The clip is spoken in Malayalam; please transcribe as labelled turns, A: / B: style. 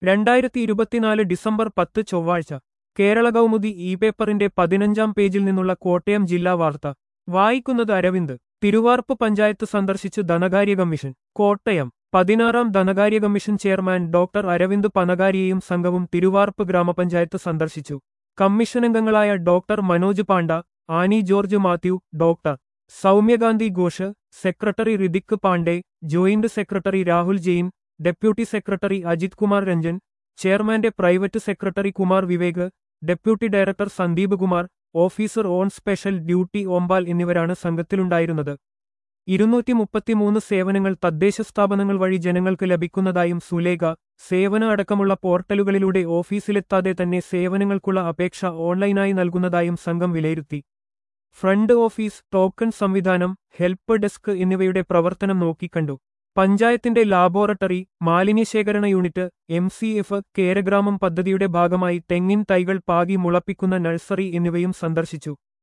A: രണ്ടായിരത്തി ഇരുപത്തിനാല് ഡിസംബർ പത്ത് ചൊവ്വാഴ്ച കേരള കൗമുദി ഇ പേപ്പറിന്റെ പതിനഞ്ചാം പേജിൽ നിന്നുള്ള കോട്ടയം ജില്ലാ വാർത്ത വായിക്കുന്നത് അരവിന്ദ് തിരുവാർപ്പ് പഞ്ചായത്ത് സന്ദർശിച്ച് ധനകാര്യ കമ്മീഷൻ കോട്ടയം പതിനാറാം ധനകാര്യ കമ്മീഷൻ ചെയർമാൻ ഡോക്ടർ അരവിന്ദ് പനകാരിയെയും സംഘവും തിരുവാർപ്പ് ഗ്രാമപഞ്ചായത്ത് സന്ദർശിച്ചു കമ്മീഷൻ അംഗങ്ങളായ doctor Manoj Panda Annie George Mathew doctor Soumyakanti Ghosh secretary Hrithik Pande joint secretary Rahul Jain deputy secretary Ajit Kumar Ranjan ചെയർമാന്റെ private secretary Kumar Vivek deputy director Sandeep Kumar officer on special duty ഓംബാൽ എന്നിവരാണ് സംഘത്തിലുണ്ടായിരുന്നത് ഇരുന്നൂറ്റി മുപ്പത്തിമൂന്ന് സേവനങ്ങൾ തദ്ദേശ സ്ഥാപനങ്ങൾ വഴി ജനങ്ങൾക്ക് ലഭിക്കുന്നതായും സുലേഖ സേവന അടക്കമുള്ള പോർട്ടലുകളിലൂടെ ഓഫീസിലെത്താതെ തന്നെ സേവനങ്ങൾക്കുള്ള അപേക്ഷ ഓൺലൈനായി നൽകുന്നതായും സംഘം വിലയിരുത്തി ഫ്രണ്ട് ഓഫീസ് ടോക്കൺ സംവിധാനം ഹെൽപ്പ് ഡെസ്ക് എന്നിവയുടെ പ്രവർത്തനം നോക്കിക്കണ്ടു പഞ്ചായത്തിന്റെ ലാബോറട്ടറി മാലിന്യശേഖരണ യൂണിറ്റ് എം സി എഫ് കേരഗ്രാമം പദ്ധതിയുടെ ഭാഗമായി തെങ്ങിൻ തൈകൾ പാകി മുളപ്പിക്കുന്ന നഴ്സറി എന്നിവയും സന്ദർശിച്ചു